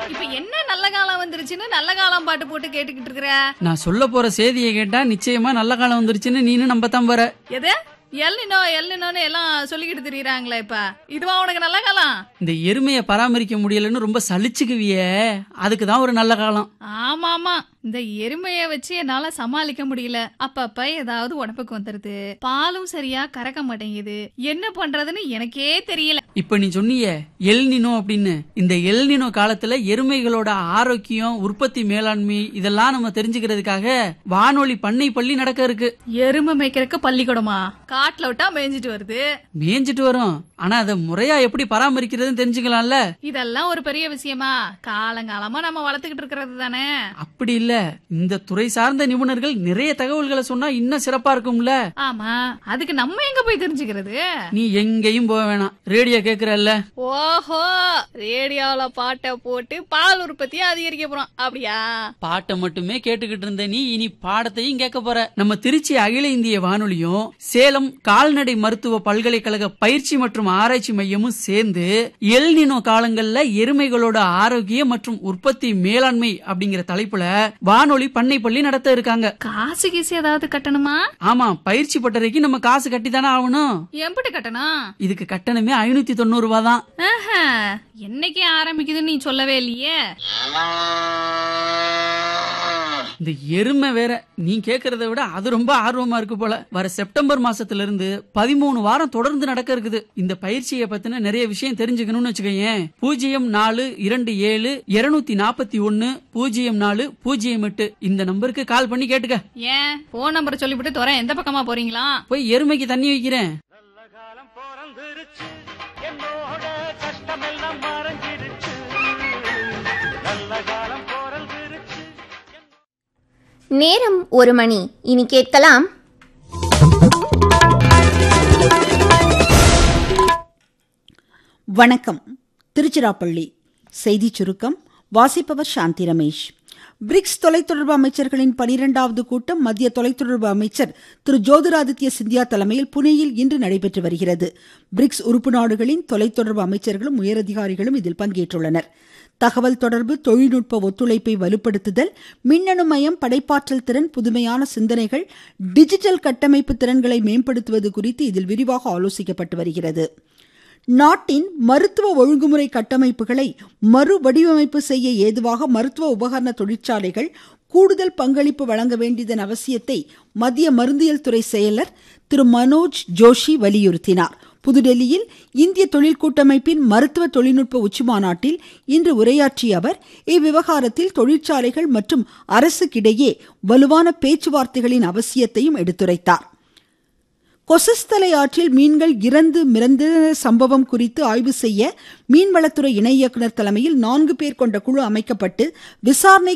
இப்ப என்ன நல்ல காலம் வந்துருச்சுன்னு நல்ல காலம் பாட்டு போட்டு கேட்டுக்கிட்டு இருக்கிற நான் சொல்ல போற செய்தியை கேட்டா நிச்சயமா நல்ல காலம் வந்துருச்சுன்னு நீனு நம்பத்தான் போற எது எல்லினோ எல்லினோன்னு எல்லாம் சொல்லிக்கிட்டு திரியறாங்களே இப்ப இதுவா உனக்கு நல்ல காலம் இந்த எருமையை பராமரிக்க முடியலன்னு ரொம்ப சலிச்சுக்குவியே அதுக்கு தான் ஒரு நல்ல காலம் ஆமா ஆமா இந்த எருமைய வச்சு என்னால சமாளிக்க முடியல அப்பப்ப ஏதாவது உடம்புக்கு வந்துருது பாலும் சரியா கறக்க மாட்டேங்குது என்ன பண்றதுன்னு எனக்கே தெரியல இப்ப நீ சொன்னியே எல்னினோ அப்படின்னு இந்த எல்னினோ காலத்துல எருமைகளோட ஆரோக்கியம் உற்பத்தி மேலாண்மை இதெல்லாம் நம்ம தெரிஞ்சுக்கிறதுக்காக வானொலி பண்ணை பள்ளி நடக்க இருக்கு எருமை மேய்க்கிறதுக்கு பள்ளிக்கூடமா காட்டுல விட்டா மேய்ஞ்சிட்டு வருது மேய்ஞ்சிட்டு வரும் ஆனா அதை முறையா எப்படி பராமரிக்கிறதுன்னு தெரிஞ்சுக்கலாம்ல இதெல்லாம் ஒரு பெரிய விஷயமா காலங்காலமா நம்ம வளர்த்துக்கிட்டு இருக்கிறது தானே அப்படி இல்ல இந்த துறை சார்ந்த நிபுணர்கள் நிறைய தகவல்களை சொன்னா இன்னும் சிறப்பா இருக்கும்ல ஆமா அதுக்கு நம்ம எங்க போய் தெரிஞ்சுக்கிறது நீ எங்கேயும் போக வேணாம் ரேடியோ கேக்குறல்ல ஓஹோ ரேடியோல பாட்டை போட்டு பால் உற்பத்தியை அதிகரிக்க போறோம் அப்படியா பாட்டை மட்டுமே கேட்டுக்கிட்டு இருந்த நீ இனி பாடத்தையும் கேட்க போற நம்ம திருச்சி அகில இந்திய வானொலியும் சேலம் கால்நடை மருத்துவ பல்கலைக்கழக பயிற்சி மற்றும் ஆராய்ச்சி மையமும் சேர்ந்து எல்னினோ காலங்கள்ல எருமைகளோட ஆரோக்கியம் மற்றும் உற்பத்தி மேலாண்மை அப்படிங்கிற தலைப்புல வானொலி பண்ணை பள்ளி நடத்த இருக்காங்க காசு கீசு ஏதாவது கட்டணுமா ஆமா பயிற்சி பட்டறைக்கு நம்ம காசு கட்டி தானே ஆகணும் எம்பிட்டு கட்டணும் இதுக்கு கட்டணமே ஐநூத்தி தொண்ணூறு ரூபா தான் ஆஹா, என்னைக்கு ஆரம்பிக்குதுன்னு நீ சொல்லவே இல்லையே இந்த எருமை வேற நீ கேக்குறத விட அது ரொம்ப ஆர்வமா இருக்கு போல வர செப்டம்பர் மாசத்துல இருந்து பதிமூணு வாரம் தொடர்ந்து நடக்க இருக்குது இந்த பயிற்சியை பத்தின நிறைய விஷயம் தெரிஞ்சுக்கணும்னு வச்சுக்கோயேன் பூஜ்ஜியம் நாலு இரண்டு ஏழு இருநூத்தி நாற்பத்தி ஒன்னு பூஜ்ஜியம் நாலு பூஜ்ஜியம் எட்டு இந்த நம்பருக்கு கால் பண்ணி கேட்டுக்க ஏன் போன் நம்பரை சொல்லிவிட்டு தோற எந்த பக்கமா போறீங்களா போய் எருமைக்கு தண்ணி வைக்கிறேன் நல்ல காலம் பிறந்துருச்சு என்னோட கஷ்டமெல்லாம் மறைஞ்சிருச்சு நல்ல காலம் பிறந்துருச்சு நேரம் ஒரு மணி இனி கேட்கலாம் வணக்கம் திருச்சிராப்பள்ளி செய்திச் சுருக்கம் வாசிப்பவர் சாந்தி ரமேஷ் பிரிக்ஸ் தொலைத்தொடர்பு அமைச்சர்களின் பனிரெண்டாவது கூட்டம் மத்திய தொலைத்தொடர்பு அமைச்சர் திரு ஜோதிராதித்ய சிந்தியா தலைமையில் புனேயில் இன்று நடைபெற்று வருகிறது பிரிக்ஸ் உறுப்பு நாடுகளின் தொலைத்தொடர்பு அமைச்சர்களும் உயரதிகாரிகளும் இதில் பங்கேற்றுள்ளனர் தகவல் தொடர்பு தொழில்நுட்ப ஒத்துழைப்பை வலுப்படுத்துதல் மின்னணு மயம் படைப்பாற்றல் திறன் புதுமையான சிந்தனைகள் டிஜிட்டல் கட்டமைப்பு திறன்களை மேம்படுத்துவது குறித்து இதில் விரிவாக ஆலோசிக்கப்பட்டு வருகிறது நாட்டின் மருத்துவ ஒழுங்குமுறை கட்டமைப்புகளை மறு வடிவமைப்பு செய்ய ஏதுவாக மருத்துவ உபகரண தொழிற்சாலைகள் கூடுதல் பங்களிப்பு வழங்க வேண்டியதன் அவசியத்தை மத்திய மருந்தியல் துறை செயலர் திரு மனோஜ் ஜோஷி வலியுறுத்தினார் புதுடெல்லியில் இந்திய தொழில் கூட்டமைப்பின் மருத்துவ தொழில்நுட்ப உச்சிமாநாட்டில் இன்று உரையாற்றிய அவர் இவ்விவகாரத்தில் தொழிற்சாலைகள் மற்றும் அரசுக்கிடையே வலுவான பேச்சுவார்த்தைகளின் அவசியத்தையும் எடுத்துரைத்தார் கொசஸ்தலை ஆற்றில் மீன்கள் இறந்து மிதந்த சம்பவம் குறித்து ஆய்வு செய்ய மீன்வளத்துறை இணை இயக்குநர் தலைமையில் நான்கு பேர் கொண்ட குழு அமைக்கப்பட்டு விசாரணை